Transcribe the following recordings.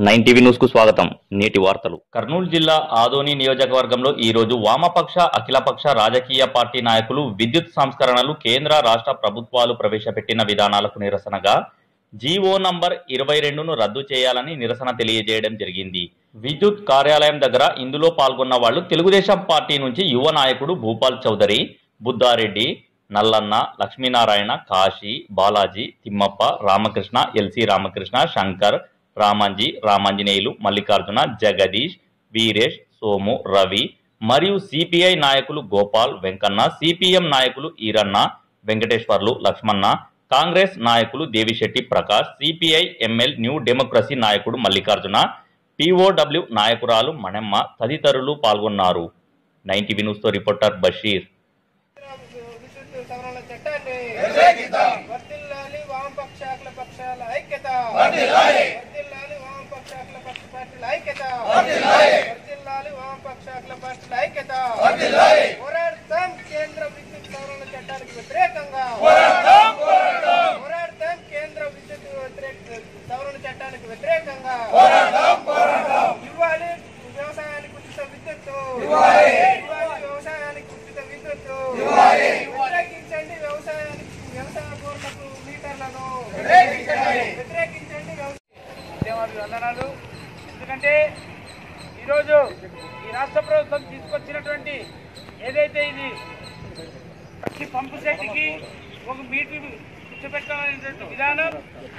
nine TV news కు స్వాగతం నేటి వార్తలు కర్నూలు జిల్లా ఆదోని నియోజకవర్గంలో ఈ రోజు వామపక్ష అఖిలపక్ష రాజకీయ పార్టీ నాయకులు విద్యుత్ సంస్కరణలు కేంద్ర రాష్ట్ర ప్రభుత్వాలు ప్రవేశపెట్టిన విధానాలకు నిరసనగా జీవో నంబర్ ఇరవై రెండును రద్దు చేయాలని నిరసన తెలియజేయడం జరిగింది విద్యుత్ కార్యాలయం దగ్గర ఇందులో పాల్గొన్న వాళ్ళు తెలుగుదేశం పార్టీ నుంచి యువ నాయకుడు భూపాల్ చౌదరి బుద్ధారెడ్డి నల్లన్న లక్ష్మీనారాయణ కాశీ బాలాజీ తిమ్మప్ప రామకృష్ణ ఎల్సి రామకృష్ణ శంకర్ రామాంజీ రామాంజనేయులు మల్లికార్జున జగదీష్ వీరేష్ సోము రవి మరియు సిపిఐ నాయకులు గోపాల్ వెంకన్న సిపిఎం నాయకులు ఈరన్న వెంకటేశ్వర్లు లక్ష్మణ కాంగ్రెస్ నాయకులు Devisetty Prakash CPI ML new democracy నాయకుడు మల్లికార్జున పిఓడబ్ల్యూ నాయకురాలు మణెమ్మ తదితరులు పాల్గొన్నారు నైన్టీ న్యూస్తో రిపోర్టర్ బషీర్ విద్యుత్ సవరణ చట్టాన్ని వర్ధిల్లాలి వామపక్షాకుల పక్షాల ఐక్యత వర్ధిల్లాలి వామపక్షాకుల పక్ష పార్టీల ఐక్యత వర్ధిల్లాలి వామపక్షాకుల పార్టీల ఐక్యత పోరాడతాం కేంద్ర విద్యుత్ సవరణ చట్టానికి వ్యతిరేకంగా పోరాడతాం కేంద్ర విద్యుత్ వ్యతిరేక సవరణ చట్టానికి వ్యతిరేకంగా ఇవ్వాలి వ్యవసాయానికి ఉచిత విద్యుత్తు ఇవ్వాలి వ్యవసాయానికి ఉచిత విద్యుత్తు వ్యతిరేకించండి వ్యవసాయానికి వ్యవసాయ బోర్డులకు మీటర్లను వ్యతిరేకించండి వ్యవసాయ వందనాలు ఎందుకంటే ఈరోజు ఈ రాష్ట్ర ప్రభుత్వం తీసుకొచ్చినటువంటి ఏదైతే ఇది ప్రతి పంపు సెట్కి ఒక మీటర్ కూర్చోబెట్టాలనేటువంటి విధానం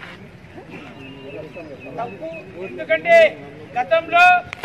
తప్పు ఎందుకంటే గతంలో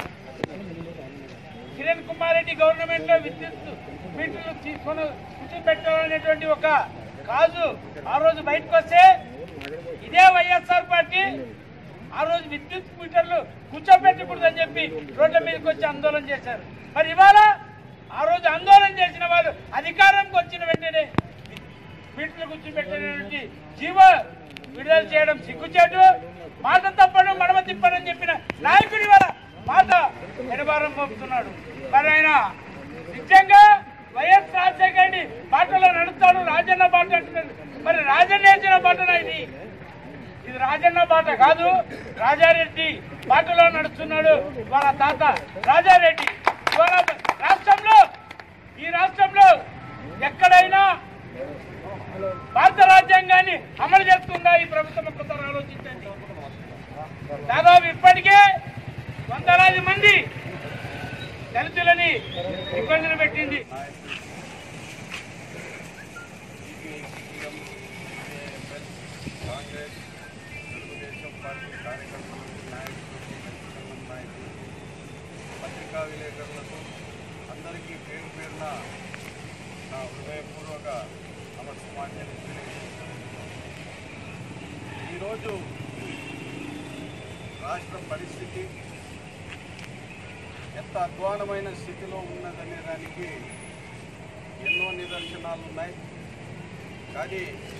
కిరణ్ కుమార్ రెడ్డి గవర్నమెంట్ లో విద్యుత్ మీటర్లు తీసుకొని కూర్చోబెట్టాలనేటువంటి ఒక కాజు ఆ రోజు బయటకు వస్తే ఇదే వైఎస్ఆర్ పార్టీ ఆ రోజు విద్యుత్ మీటర్లు కూర్చోబెట్టకూడదని చెప్పి రోడ్ల మీదకి వచ్చి ఆందోళన చేశారు మరి ఇవాళ ఆ రోజు ఆందోళన చేసిన వారు అధికారంకి వచ్చిన వెంటనే మీటర్లు కూర్చోబెట్టినటువంటి జీవ విడుదల చేయడం సిగ్గుచేటు మాట తప్పడం మడమ తిప్పడం చెప్పిన నాయకుడి వల్ల మాట ఎడబారం పంపుతున్నాడు మరి ఆయన నిజంగా వైఎస్ రాజశేఖర రెడ్డి బాటలో నడుస్తాడు రాజన్న బాట అంటున్నాడు మరి రాజన్న వేసిన బాటనా ఇది ఇది రాజన్న బాట కాదు రాజారెడ్డి బాటలో నడుస్తున్నాడు వాళ్ళ తాత రాజారెడ్డి ఇవాళ రాష్ట్రంలో ఈ రాష్ట్రంలో ఎక్కడైనా భారత రాజ్యాంగాన్ని అమలు చేస్తుందా ఈ ప్రభుత్వం ఒక్కసారి ఆలోచించండి దాదాపు ఇప్పటికే వందలాది మంది దళితులని ఇబ్బందులు పెట్టింది కాంగ్రెస్ తెలుగుదేశం పార్టీ కార్యకర్తలకు నాయకులకు సంఘం నాయకులు పత్రికా విలేకరులకు అందరికీ పేరు పేరున నా హృదయపూర్వక నమస్కారాన్ని తెలియజేస్తున్నాను ఈరోజు రాష్ట్ర పరిస్థితి ఎంత అధ్వానమైన స్థితిలో ఉన్నదనే దానికి ఎన్నో నిదర్శనాలు ఉన్నాయి కానీ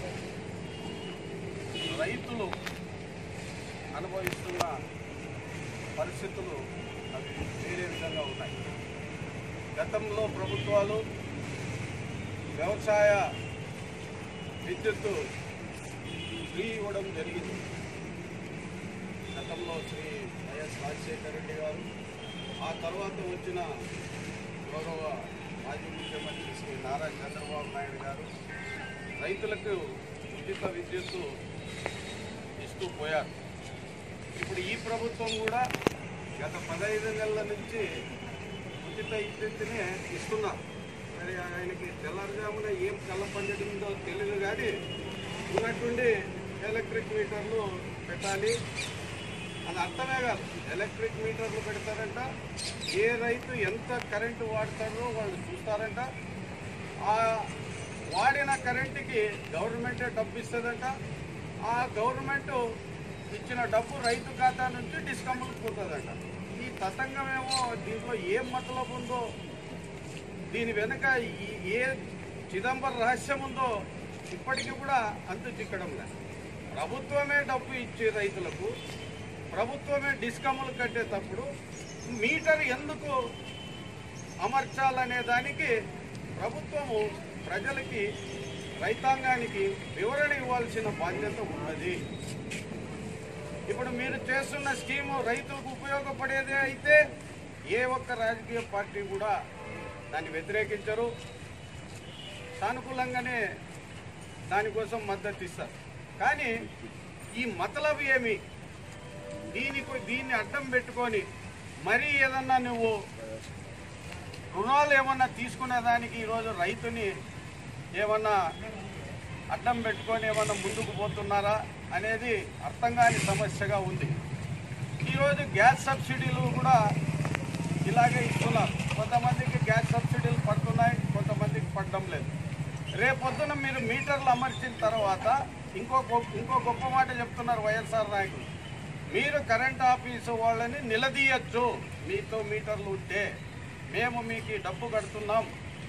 రైతులు అనుభవిస్తున్న పరిస్థితులు అవి వేరే విధంగా ఉన్నాయి గతంలో ప్రభుత్వాలు వ్యవసాయ విద్యుత్తు ఫ్రీ ఇవ్వడం జరిగింది గతంలో శ్రీ వైఎస్ రాజశేఖర రెడ్డి గారు ఆ తర్వాత వచ్చిన గౌరవ మాజీ ముఖ్యమంత్రి శ్రీ నారా చంద్రబాబు నాయుడు గారు రైతులకు ఉచిత విద్యుత్తు ఇస్తూ పోయారు ఇప్పుడు ఈ ప్రభుత్వం కూడా గత పదహైదు నెలల నుంచి ఉచిత విద్యుత్తునే ఇస్తున్నారు మరి ఆయనకి తెల్లారుజామున ఏం కళ్ళ పండిందో తెలియదు కానీ ఉన్నట్టుండి ఎలక్ట్రిక్ మీటర్లు పెట్టాలి అది అర్థమే కాదు ఎలక్ట్రిక్ మీటర్లు పెడతారంట ఏ రైతు ఎంత కరెంటు వాడతారో వాళ్ళు చూస్తారంట ఆ వాడిన కరెంటుకి గవర్నమెంటే డబ్బు ఇస్తుందంట ఆ గవర్నమెంట్ ఇచ్చిన డబ్బు రైతు ఖాతా నుంచి డిస్కమ్ములకు పోతుందంట ఈ తతంగమేమో దీంట్లో ఏం మతలబు ఉందో దీని వెనుక ఈ- ఏ చిదంబర రహస్యం ఉందో ఇప్పటికీ కూడా అంతు చిక్కడం లేదు ప్రభుత్వమే డబ్బు ఇచ్చే రైతులకు ప్రభుత్వమే డిస్కమ్ములు కట్టేటప్పుడు మీటర్ ఎందుకు అమర్చాలనే దానికి ప్రభుత్వము ప్రజలకి రైతాంగానికి వివరణ ఇవ్వాల్సిన బాధ్యత ఉన్నది ఇప్పుడు మీరు చేస్తున్న స్కీము రైతులకు ఉపయోగపడేదే అయితే ఏ ఒక్క రాజకీయ పార్టీ కూడా దాన్ని వ్యతిరేకించరు సానుకూలంగానే దానికోసం మద్దతు ఇస్తారు కానీ ఈ మతలబు ఏమి దీనికి దీన్ని అడ్డం పెట్టుకొని మరీ ఏదన్నా నువ్వు రుణాలు ఏమన్నా తీసుకునేదానికి ఈరోజు రైతుని ఏమన్నా అడ్డం పెట్టుకొని ఏమన్నా ముందుకు పోతున్నారా అనేది అర్థం కాని సమస్యగా ఉంది ఈరోజు గ్యాస్ సబ్సిడీలు కూడా ఇలాగే ఇస్తున్నారు కొంతమందికి గ్యాస్ సబ్సిడీలు పడుతున్నాయి కొంతమందికి పడడం లేదు రేపొద్దున మీరు మీటర్లు అమర్చిన తర్వాత ఇంకో గొప్ప ఇంకో గొప్ప మాట చెప్తున్నారు వైఎస్ఆర్ నాయకులు మీరు కరెంట్ ఆఫీసు వాళ్ళని నిలదీయచ్చు మీతో మీటర్లు ఉంటే మేము మీకు ఈ డబ్బు కడుతున్నాం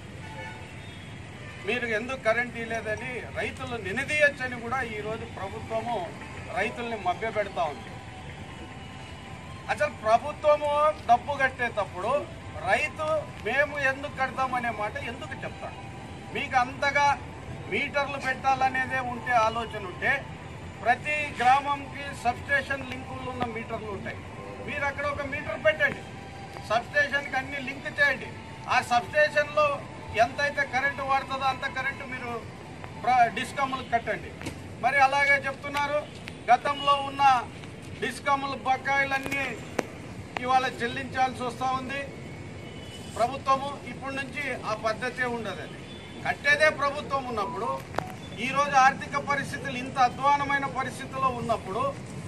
మీరు ఎందుకు కరెంట్ ఇవ్వలేదని రైతులు నిలదీయచ్చని కూడా ఈరోజు ప్రభుత్వము రైతుల్ని మభ్యపెడతా ఉంది అసలు ప్రభుత్వము డబ్బు కట్టేటప్పుడు రైతు మేము ఎందుకు కడతామనే మాట ఎందుకు చెప్తాడు మీకు అంతగా మీటర్లు పెట్టాలనేదే ఉంటే ఆలోచన ఉంటే ప్రతి గ్రామంకి సబ్స్టేషన్ లింకులు ఉన్న మీటర్లు ఉంటాయి మీరు అక్కడ ఒక మీటర్ పెట్టండి సబ్స్టేషన్కి అన్ని లింక్ చేయండి ఆ సబ్స్టేషన్లో ఎంతైతే కరెంటు వాడుతుందో అంత కరెంటు మీరు ప్ర- డిస్కమ్లకు కట్టండి మరి అలాగే చెప్తున్నారు గతంలో ఉన్న డిస్కమ్ల బకాయిలన్నీ ఇవాళ చెల్లించాల్సి వస్తూ ఉంది ప్రభుత్వము ఇప్పటి నుంచి ఆ పద్ధతే ఉండదు అది కట్టేదే ప్రభుత్వం ఉన్నప్పుడు ఈరోజు ఆర్థిక పరిస్థితులు ఇంత అధ్వానమైన పరిస్థితిలో ఉన్నప్పుడు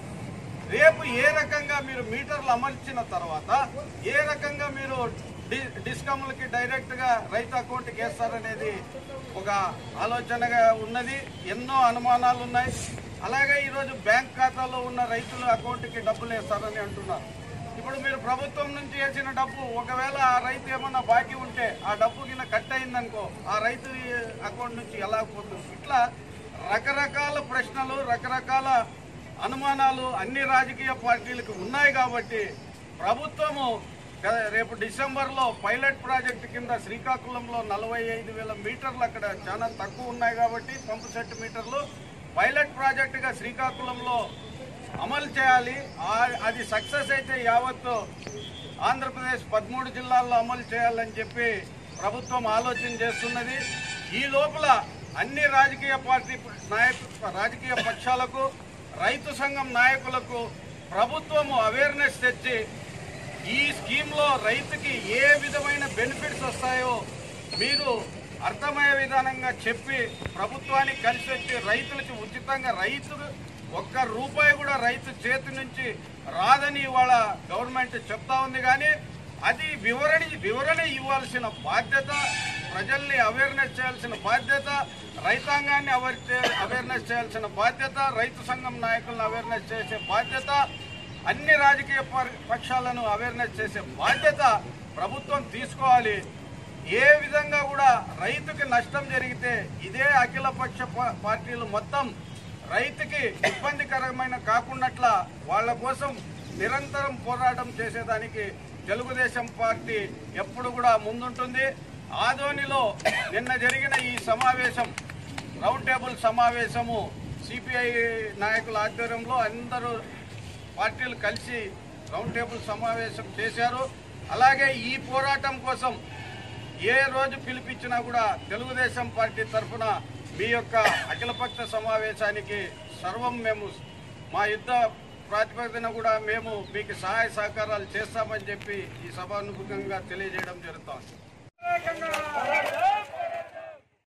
రేపు ఏ రకంగా మీరు మీటర్లు అమర్చిన తర్వాత ఏ రకంగా మీరు డి డిస్కమ్లకి డైరెక్ట్గా రైతు అకౌంట్కి వేస్తారనేది ఒక ఆలోచనగా ఉన్నది ఎన్నో అనుమానాలు ఉన్నాయి అలాగే ఈరోజు బ్యాంక్ ఖాతాలో ఉన్న రైతుల అకౌంట్కి డబ్బులు వేస్తారని అంటున్నారు ఇప్పుడు మీరు ప్రభుత్వం నుంచి వేసిన డబ్బు ఒకవేళ ఆ రైతు ఏమన్నా బాకీ ఉంటే ఆ డబ్బు కింద కట్ అయిందనుకో ఆ రైతు అకౌంట్ నుంచి ఎలా పోతుంది ఇట్లా రకరకాల ప్రశ్నలు రకరకాల అనుమానాలు అన్ని రాజకీయ పార్టీలకు ఉన్నాయి కాబట్టి ప్రభుత్వము గ- రేపు డిసెంబర్లో పైలట్ ప్రాజెక్టు కింద శ్రీకాకుళంలో నలభై ఐదు వేల మీటర్లు అక్కడ చాలా తక్కువ ఉన్నాయి కాబట్టి పంపు సెట్ మీటర్లు పైలట్ ప్రాజెక్టుగా శ్రీకాకుళంలో అమలు చేయాలి ఆ- అది సక్సెస్ అయితే యావత్తు ఆంధ్రప్రదేశ్ పదమూడు జిల్లాల్లో అమలు చేయాలని చెప్పి ప్రభుత్వం ఆలోచన చేస్తున్నది ఈ లోపల అన్ని రాజకీయ పార్టీ నాయక రాజకీయ పక్షాలకు రైతు సంఘం నాయకులకు ప్రభుత్వము అవేర్నెస్ తెచ్చి ఈ స్కీమ్లో రైతుకి ఏ విధమైన బెనిఫిట్స్ వస్తాయో మీరు అర్థమయ్యే విధానంగా చెప్పి ప్రభుత్వానికి కలిసి వచ్చి రైతులకి ఉచితంగా రైతు ఒక్క రూపాయి కూడా రైతు చేతి నుంచి రాదని ఇవాళ గవర్నమెంట్ చెప్తా ఉంది కానీ అది వివరణ వివరణ ఇవ్వాల్సిన బాధ్యత ప్రజల్ని అవేర్నెస్ చేయాల్సిన బాధ్యత రైతాంగాన్ని అవేర్ అవేర్నెస్ చేయాల్సిన బాధ్యత రైతు సంఘం నాయకులను అవేర్నెస్ చేసే బాధ్యత అన్ని రాజకీయ పర్- పక్షాలను అవేర్నెస్ చేసే బాధ్యత ప్రభుత్వం తీసుకోవాలి ఏ విధంగా కూడా రైతుకి నష్టం జరిగితే ఇదే అఖిల పక్ష పా- పార్టీలు మొత్తం రైతుకి ఇబ్బందికరమైన కాకున్నట్ల వాళ్ళ కోసం నిరంతరం పోరాటం చేసేదానికి తెలుగుదేశం పార్టీ ఎప్పుడు కూడా ముందుంటుంది ఆదోనిలో నిన్న జరిగిన ఈ సమావేశం రౌండ్ టేబుల్ సమావేశము సిపిఐ నాయకుల ఆధ్వర్యంలో అందరూ పార్టీలు కలిసి రౌండ్ టేబుల్ సమావేశం చేశారు అలాగే ఈ పోరాటం కోసం ఏ రోజు పిలిపించినా కూడా తెలుగుదేశం పార్టీ తరఫున మీ యొక్క అఖిలపక్ష సమావేశానికి సర్వం మేము మా యుద్ధ ప్రాతిపదికన కూడా మేము మీకు సహాయ సహకారాలు చేస్తామని చెప్పి ఈ సభానుముఖంగా తెలియజేయడం జరుగుతోంది వ్యతిరేకంగా